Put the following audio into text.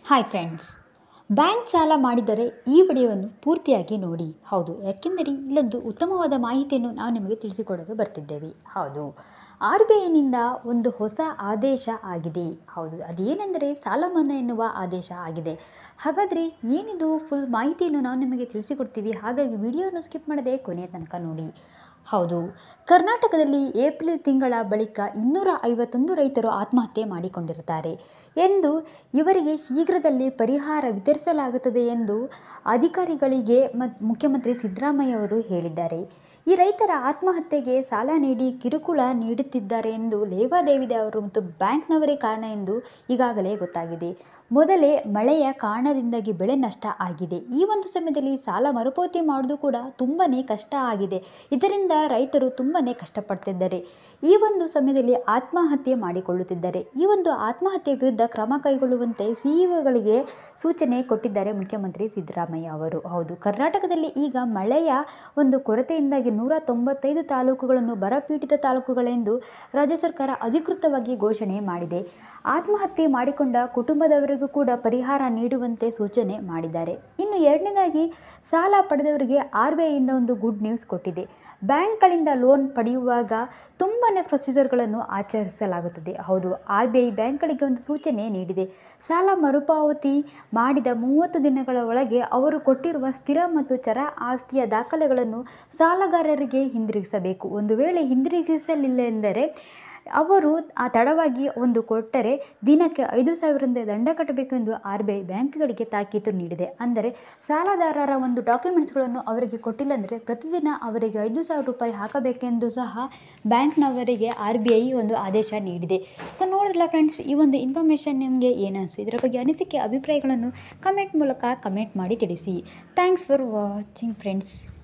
hi friends bank ಸಾಲ ಮಾಡಿದರೆ ಈ ವಿಡಿಯೋವನ್ನು ಪೂರ್ತಿಯಾಗಿ ನೋಡಿ ಹೌದು ಯಾಕೆಂದರೆ ಇಲ್ಲೊಂದು ಉತ್ತಮವಾದ ಮಾಹಿತಿಯನ್ನು ನಾವು ನಿಮಗೆ ತಿಳಿಸಿಕೊಡಲು ಬರ್ತಿದ್ದೇವೆ ಹೌದು ಆರ್ ಬಿ ಐನಿಂದ ಒಂದು ಹೊಸ ಆದೇಶ ಆಗಿದೆ ಹೌದು ಅದೇನೆಂದರೆ ಸಾಲ ಮನ್ನಾ ಎನ್ನುವ ಆದೇಶ ಆಗಿದೆ ಹಾಗಾದರೆ ಏನಿದು ಫುಲ್ ಮಾಹಿತಿಯನ್ನು ನಾವು ನಿಮಗೆ ತಿಳಿಸಿಕೊಡ್ತೀವಿ ಹಾಗಾಗಿ ವಿಡಿಯೋವನ್ನು ಸ್ಕಿಪ್ ಮಾಡದೆ ಕೊನೆಯ ತನಕ ನೋಡಿ ಹೌದು ಕರ್ನಾಟಕದಲ್ಲಿ ಏಪ್ರಿಲ್ ತಿಂಗಳ ಬಳಿಕ ಇನ್ನೂರ ಐವತ್ತೊಂದು ರೈತರು ಆತ್ಮಹತ್ಯೆ ಮಾಡಿಕೊಂಡಿರುತ್ತಾರೆ ಎಂದು ಇವರಿಗೆ ಶೀಘ್ರದಲ್ಲೇ ಪರಿಹಾರ ವಿತರಿಸಲಾಗುತ್ತದೆ ಎಂದು ಅಧಿಕಾರಿಗಳಿಗೆ ಮತ್ತು ಮುಖ್ಯಮಂತ್ರಿ ಸಿದ್ದರಾಮಯ್ಯ ಅವರು ಹೇಳಿದ್ದಾರೆ ಈ ರೈತರ ಆತ್ಮಹತ್ಯೆಗೆ ಸಾಲ ನೀಡಿ ಕಿರುಕುಳ ನೀಡುತ್ತಿದ್ದಾರೆ ಎಂದು ಲೇವಾದೇವಿದವರು ಮತ್ತು ಬ್ಯಾಂಕ್ನವರೇ ಕಾರಣ ಎಂದು ಈಗಾಗಲೇ ಗೊತ್ತಾಗಿದೆ ಮೊದಲೇ ಮಳೆಯ ಕಾರಣದಿಂದಾಗಿ ಬೆಳೆ ನಷ್ಟ ಆಗಿದೆ ಈ ಒಂದು ಸಮಯದಲ್ಲಿ ಸಾಲ ಮರುಪಾವತಿ ಮಾಡೋದು ಕೂಡ ತುಂಬಾ ಕಷ್ಟ ಆಗಿದೆ ಇದರಿಂದ ರೈತರು ತುಂಬಾ ಕಷ್ಟಪಡ್ತಿದ್ದಾರೆ ಈ ಒಂದು ಸಮಯದಲ್ಲಿ ಆತ್ಮಹತ್ಯೆ ಮಾಡಿಕೊಳ್ಳುತ್ತಿದ್ದಾರೆ ಈ ಒಂದು ಆತ್ಮಹತ್ಯೆ ವಿರುದ್ಧ ಕ್ರಮ ಕೈಗೊಳ್ಳುವಂತೆ ಸಿಇಒಗಳಿಗೆ ಸೂಚನೆ ಕೊಟ್ಟಿದ್ದಾರೆ ಮುಖ್ಯಮಂತ್ರಿ ಸಿದ್ದರಾಮಯ್ಯ ಅವರು ಹೌದು ಕರ್ನಾಟಕದಲ್ಲಿ ಈಗ ಮಳೆಯ ಒಂದು ಕೊರತೆಯಿಂದಾಗಿ ನೂರ ತೊಂಬತ್ತೈದು ತಾಲೂಕುಗಳನ್ನು ಬರಪೀಡಿತ ತಾಲೂಕುಗಳೆಂದು ರಾಜ್ಯ ಸರ್ಕಾರ ಅಧಿಕೃತವಾಗಿ ಘೋಷಣೆ ಮಾಡಿದೆ ಆತ್ಮಹತ್ಯೆ ಮಾಡಿಕೊಂಡ ಕುಟುಂಬದವರಿಗೂ ಕೂಡ ಪರಿಹಾರ ನೀಡುವಂತೆ ಸೂಚನೆ ಮಾಡಿದ್ದಾರೆ ಇನ್ನು ಎರಡನೇದಾಗಿ ಸಾಲ ಪಡೆದವರಿಗೆ ಆರ್ ಬಿ ಐಯಿಂದ ಒಂದು ಗುಡ್ ನ್ಯೂಸ್ ಕೊಟ್ಟಿದೆ ಬ್ಯಾಂಕ್ಗಳಿಂದ ಲೋನ್ ಪಡೆಯುವಾಗ ತುಂಬಾ ಪ್ರೊಸೀಜರ್ಗಳನ್ನು ಆಚರಿಸಲಾಗುತ್ತದೆ ಹೌದು ಆರ್ ಬಿ ಐ ಬ್ಯಾಂಕ್ಗಳಿಗೆ ಒಂದು ಸೂಚನೆ ನೀಡಿದೆ ಸಾಲ ಮರುಪಾವತಿ ಮಾಡಿದ ಮೂವತ್ತು ದಿನಗಳ ಒಳಗೆ ಅವರು ಕೊಟ್ಟಿರುವ ಸ್ಥಿರ ಮತ್ತು ಚರ ಆಸ್ತಿಯ ದಾಖಲೆಗಳನ್ನು ಸಾಲಗಾರರಿಗೆ ಹಿಂದಿರುಗಿಸಬೇಕು ಒಂದು ವೇಳೆ ಹಿಂದಿರುಗಿಸಲಿಲ್ಲ ಎಂದರೆ ಅವರು ಆ ತಡವಾಗಿ ಒಂದು ಕೊಟ್ಟರೆ ದಿನಕ್ಕೆ ಐದು ಸಾವಿರದಿಂದ ದಂಡ ಕಟ್ಟಬೇಕೆಂದು ಆರ್ ಬಿ ಐ ಬ್ಯಾಂಕ್ಗಳಿಗೆ ತಾಕೀತು ನೀಡಿದೆ ಅಂದರೆ ಸಾಲದಾರರ ಒಂದು ಡಾಕ್ಯುಮೆಂಟ್ಸ್ಗಳನ್ನು ಅವರಿಗೆ ಕೊಟ್ಟಿಲ್ಲ ಅಂದರೆ ಪ್ರತಿದಿನ ಅವರಿಗೆ ಐದು ಸಾವಿರ ರೂಪಾಯಿ ಹಾಕಬೇಕೆಂದು ಸಹ ಬ್ಯಾಂಕ್ನವರಿಗೆ ಆರ್ ಬಿ ಐ ಒಂದು ಆದೇಶ ನೀಡಿದೆ ಸೊ ನೋಡಿದ್ರಲ್ಲ ಫ್ರೆಂಡ್ಸ್ ಈ ಒಂದು ಇನ್ಫಾರ್ಮೇಷನ್ ನಿಮಗೆ ಏನು ಅನಿಸ್ತು ಇದರ ಬಗ್ಗೆ ಅನಿಸಿಕೆ ಅಭಿಪ್ರಾಯಗಳನ್ನು ಕಮೆಂಟ್ ಮೂಲಕ ಕಮೆಂಟ್ ಮಾಡಿ ತಿಳಿಸಿ ಥ್ಯಾಂಕ್ಸ್ ಫಾರ್ ವಾಚಿಂಗ್ ಫ್ರೆಂಡ್ಸ್